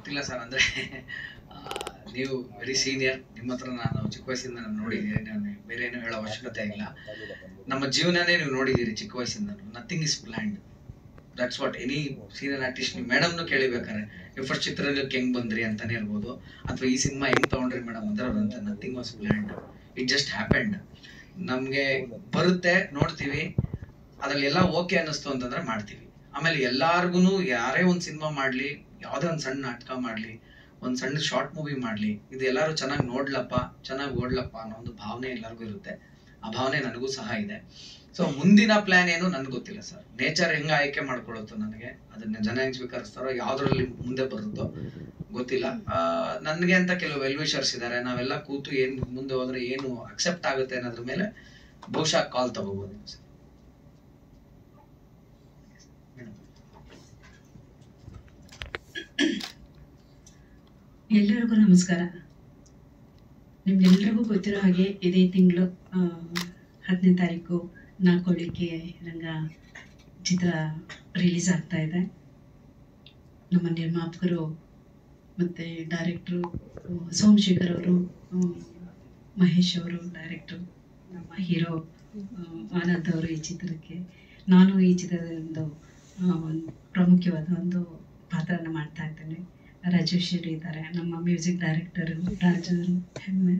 ಗೊತ್ತಿಲ್ಲ ಸರ್ ಅಂದರೆ ನೀವು ವೆರಿ ಸೀನಿಯರ್ ನಿಮ್ಮ ಹತ್ರ ನಾನು ಚಿಕ್ಕ ವಯಸ್ಸಿಂದ ನಾನು ನೋಡಿದ್ದೀನಿ ನಾನು ಬೇರೆ ಏನು ಹೇಳೋ ಅವಶ್ಯಕತೆ ಇಲ್ಲ ನಮ್ಮ ಜೀವನನೇ ನೀವು ನೋಡಿದ್ದೀರಿ ಚಿಕ್ಕ ವಯಸ್ಸಿಂದ nothing is planned that's what any senior artist ನೀವು ಮೇಡಮ್ನು ಕೇಳಿಬೇಕಾರೆ ನೀವು ಫಸ್ಟ್ ಚಿತ್ರರಂಗಕ್ಕೆ ಹೆಂಗ್ ಬಂದ್ರಿ ಅಂತಾನೆ ಇರ್ಬೋದು ಅಥವಾ ಈ ಸಿನಿಮಾ ಹೆಂಗ್ ತಗೊಂಡ್ರಿ ಮೇಡಮ್ ಅಂದ್ರೆ ಅಂತ nothing was planned it just happened ನಮ್ಗೆ ಬರುತ್ತೆ ನೋಡ್ತೀವಿ ಅದ್ರಲ್ಲಿ ಎಲ್ಲ ಓಕೆ ಅನ್ನಿಸ್ತು ಅಂತಂದ್ರೆ ಮಾಡ್ತೀವಿ ಆಮೇಲೆ ಎಲ್ಲಾರ್ಗು ಯಾರೇ ಒಂದ್ ಸಿನಿಮಾ ಮಾಡ್ಲಿ ಯಾವ್ದೇ ಒಂದ್ ಸಣ್ಣ ನಾಟಕ ಮಾಡ್ಲಿ ಒಂದ್ ಸಣ್ಣ ಶಾರ್ಟ್ ಮೂವಿ ಮಾಡ್ಲಿ ಇದು ಎಲ್ಲಾರು ಚೆನ್ನಾಗಿ ನೋಡ್ಲಪ್ಪ ಚೆನ್ನಾಗಿ ಓಡ್ಲಪ್ಪ ಅನ್ನೋ ಒಂದು ಭಾವನೆ ಎಲ್ಲರಿಗೂ ಇರುತ್ತೆ ಆ ಭಾವನೆ ನನಗೂ ಸಹ ಇದೆ ಸೊ ಮುಂದಿನ ಪ್ಲಾನ್ ಏನು ನನ್ಗೆ ಗೊತ್ತಿಲ್ಲ ಸರ್ ನೇಚರ್ ಹೆಂಗ ಆಯ್ಕೆ ಮಾಡ್ಕೊಳ್ಳುತ್ತೋ ನನಗೆ ಅದನ್ನ ಜನ ಹೆಂಗ್ ಸ್ವೀಕರಿಸ್ತಾರೋ ಯಾವ್ದ್ರಲ್ಲಿ ಮುಂದೆ ಬರುತ್ತೋ ಗೊತ್ತಿಲ್ಲ ನನಗೆ ಅಂತ ಕೆಲವು ವೆಲ್ವಿಷರ್ಸ್ ಇದ್ದಾರೆ ನಾವೆಲ್ಲ ಕೂತು ಏನ್ ಮುಂದೆ ಹೋದ್ರೆ ಏನು ಅಕ್ಸೆಪ್ಟ್ ಆಗುತ್ತೆ ಅನ್ನೋದ್ರ ಮೇಲೆ ಬಹುಶಃ ಕಾಲ್ ತಗೋಬಹುದು ಸರ್ ಎಲ್ಲರಿಗೂ ನಮಸ್ಕಾರ ನಿಮ್ಗೆಲ್ರಿಗೂ ಗೊತ್ತಿರೋ ಹಾಗೆ ಇದೇ ತಿಂಗಳು ಹತ್ತನೇ ತಾರೀಕು ನಾಲ್ಕೋಳಿಕೆ ರಂಗ ಚಿತ್ರ ರಿಲೀಸ್ ಆಗ್ತಾ ಇದೆ ನಮ್ಮ ನಿರ್ಮಾಪಕರು ಮತ್ತು ಡೈರೆಕ್ಟ್ರು ಸೋಮಶೇಖರ್ ಅವರು ಮಹೇಶ್ ಅವರು ಡೈರೆಕ್ಟ್ರು ನಮ್ಮ ಹೀರೋ ಆನಂದ್ ಅವರು ಈ ಚಿತ್ರಕ್ಕೆ ನಾನು ಈ ಚಿತ್ರದ ಒಂದು ಆ, ಒಂದು ಪ್ರಾಮುಖ್ಯವಾದ ಒಂದು ಪಾತ್ರನ ಮಾಡ್ತಾ ಇದ್ದೇನೆ ರಾಜೇಶ್ವರಿ ಇದ್ದಾರೆ ನಮ್ಮ ಮ್ಯೂಸಿಕ್ ಡೈರೆಕ್ಟರ್ ರಾಜರು ಹೆಮ್ಮೆ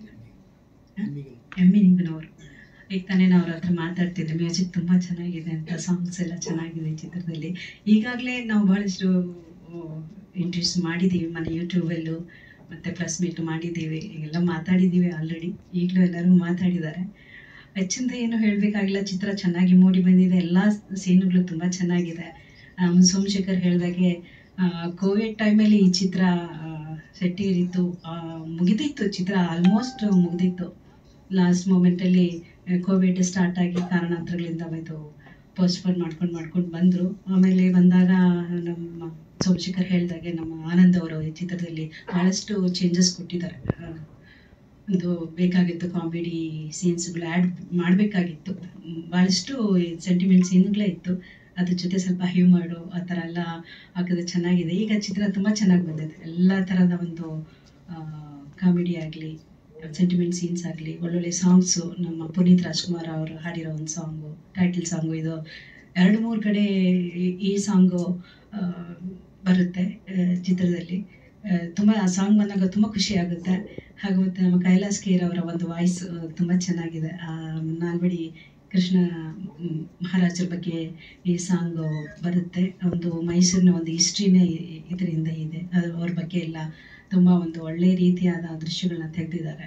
ಎಮ್ಮಿನಿಂಗನವರು ಈಗ ತಾನೇ ನಾವು ಅವ್ರ ಹತ್ರ ಮಾತಾಡ್ತಿದ್ದೆ ಮ್ಯೂಸಿಕ್ ತುಂಬ ಚೆನ್ನಾಗಿದೆ ಅಂತ ಸಾಂಗ್ಸ್ ಎಲ್ಲ ಚೆನ್ನಾಗಿದೆ ಈ ಚಿತ್ರದಲ್ಲಿ ಈಗಾಗಲೇ ನಾವು ಭಾಳಷ್ಟು ಇಂಟ್ರೆಸ್ಟ್ ಮಾಡಿದ್ದೀವಿ ಮನೆ ಯೂಟ್ಯೂಬಲ್ಲೂ ಮತ್ತು ಪ್ಲಸ್ ಮೀಟ್ ಮಾಡಿದ್ದೀವಿ ಎಲ್ಲ ಮಾತಾಡಿದ್ದೀವಿ ಆಲ್ರೆಡಿ ಈಗಲೂ ಎಲ್ಲರೂ ಮಾತಾಡಿದ್ದಾರೆ ಹೆಚ್ಚಿಂದ ಏನು ಹೇಳಬೇಕಾಗಿಲ್ಲ ಚಿತ್ರ ಚೆನ್ನಾಗಿ ಮೂಡಿ ಬಂದಿದೆ ಎಲ್ಲ ಸೀನುಗಳು ತುಂಬ ಚೆನ್ನಾಗಿದೆ ಆಮ್, ಸೋಮಶೇಖರ್ ಹೇಳ್ದಾಗೆ ಕೋವಿಡ್ ಟೈಮಲ್ಲಿ ಈ ಚಿತ್ರ ಸೆಟ್ಟಿರಿತ್ತು ಮುಗಿದಿತ್ತು ಚಿತ್ರ ಆಲ್ಮೋಸ್ಟ್ ಮುಗಿದಿತ್ತು ಲಾಸ್ಟ್ ಮೂಮೆಂಟಲ್ಲಿ ಕೋವಿಡ್ ಸ್ಟಾರ್ಟ್ ಆಗಿ ಕಾರಣಾಂತರಗಳಿಂದ ಇದು ಪೋಸ್ಟ್ಪೋನ್ ಮಾಡ್ಕೊಂಡು ಮಾಡ್ಕೊಂಡು ಬಂದರು ಆಮೇಲೆ ಬಂದಾಗ ನಮ್ಮ ಸೋಮಶೇಖರ್ ಹೇಳ್ದಾಗೆ ನಮ್ಮ ಆನಂದ್ ಅವರು ಈ ಚಿತ್ರದಲ್ಲಿ ಭಾಳಷ್ಟು ಚೇಂಜಸ್ ಕೊಟ್ಟಿದ್ದಾರೆ ಆ, ಒಂದು ಬೇಕಾಗಿತ್ತು ಕಾಮಿಡಿ ಸೀನ್ಸ್ಗಳು ಆ್ಯಡ್ ಮಾಡಬೇಕಾಗಿತ್ತು ಭಾಳಷ್ಟು ಸೆಂಟಿಮೆಂಟ್ ಸೀನ್ಗಳೇ ಇತ್ತು ಅದ್ರ ಜೊತೆ ಸ್ವಲ್ಪ ಹ್ಯೂಮರು ಆ ಥರ ಎಲ್ಲ ಹಾಕಿದ್ರೆ ಚೆನ್ನಾಗಿದೆ ಈಗ ಚಿತ್ರ ತುಂಬ ಚೆನ್ನಾಗಿ ಬಂದಿದೆ ಎಲ್ಲ ಥರದ ಒಂದು ಕಾಮಿಡಿ ಆಗಲಿ ಸೆಂಟಿಮೆಂಟ್ ಸೀನ್ಸ್ ಆಗಲಿ ಒಳ್ಳೊಳ್ಳೆ ಸಾಂಗ್ಸು ನಮ್ಮ ಪುನೀತ್ ರಾಜ್ಕುಮಾರ್ ಅವರು ಹಾಡಿರೋ ಒಂದು ಸಾಂಗು ಟೈಟಲ್ ಸಾಂಗು ಇದು ಎರಡು ಮೂರು ಕಡೆ ಈ- ಈ ಸಾಂಗು ಬರುತ್ತೆ ಆ, ಚಿತ್ರದಲ್ಲಿ ಆ, ತುಂಬ ಆ ಸಾಂಗ್ ಬಂದಾಗ ತುಂಬ ಖುಷಿ ಆಗುತ್ತೆ ಹಾಗೂ ಮತ್ತು ನಮ್ಮ ಕೈಲಾಸ್ ಕೇರ್ ಅವರ ಒಂದು ವಾಯ್ಸ್ ತುಂಬ ಚೆನ್ನಾಗಿದೆ ಆ, ನಾಲ್ವಡಿ ಕೃಷ್ಣ ಮ್, ಮಹಾರಾಜರ ಬಗ್ಗೆ ಈ ಸಾಂಗ್ ಬರುತ್ತೆ ಒಂದು ಮೈಸೂರಿನ ಒಂದು ಹಿಸ್ಟ್ರಿನೇ ಇದರಿಂದ ಇದೆ ಅದು ಅವ್ರ ಬಗ್ಗೆ ಎಲ್ಲ ತುಂಬ ಒಂದು ಒಳ್ಳೆಯ ರೀತಿಯಾದ ದೃಶ್ಯಗಳನ್ನ ತೆಗೆದಿದ್ದಾರೆ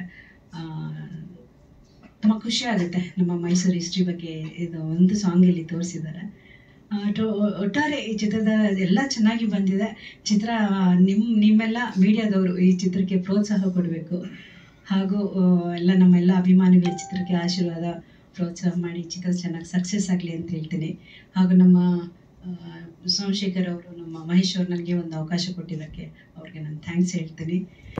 ತುಂಬ ಖುಷಿ ಆಗುತ್ತೆ ನಮ್ಮ ಮೈಸೂರು ಹಿಸ್ಟ್ರಿ ಬಗ್ಗೆ ಇದು ಒಂದು ಸಾಂಗ್ ಇಲ್ಲಿ ತೋರಿಸಿದ್ದಾರೆ ಆ, ಟೊ- ಒಟ್ಟಾರೆ ಈ ಚಿತ್ರದ ಎಲ್ಲ ಚೆನ್ನಾಗಿ ಬಂದಿದೆ ಚಿತ್ರ ನಿಮ್ಮ ನಿಮ್ಮೆಲ್ಲ ಮೀಡಿಯಾದವರು ಈ ಚಿತ್ರಕ್ಕೆ ಪ್ರೋತ್ಸಾಹ ಕೊಡಬೇಕು ಹಾಗೂ ಆ, ಎಲ್ಲ ನಮ್ಮೆಲ್ಲ ಅಭಿಮಾನಿಗಳ ಚಿತ್ರಕ್ಕೆ ಆಶೀರ್ವಾದ ಪ್ರೋತ್ಸಾಹ ಮಾಡಿ ಚಿತ್ರ ಚೆನ್ನಾಗಿ ಸಕ್ಸಸ್ ಆಗಲಿ ಅಂತ ಹೇಳ್ತೀನಿ ಹಾಗೂ ನಮ್ಮ ಆ, ಸೋಮಶೇಖರ್ ಅವರು ನಮ್ಮ ಮಹೇಶ್ ಅವರು ನನಗೆ ಒಂದು ಅವಕಾಶ ಕೊಟ್ಟಿದ್ದಕ್ಕೆ ಅವ್ರಿಗೆ ನಾನು ಥ್ಯಾಂಕ್ಸ್ ಹೇಳ್ತೀನಿ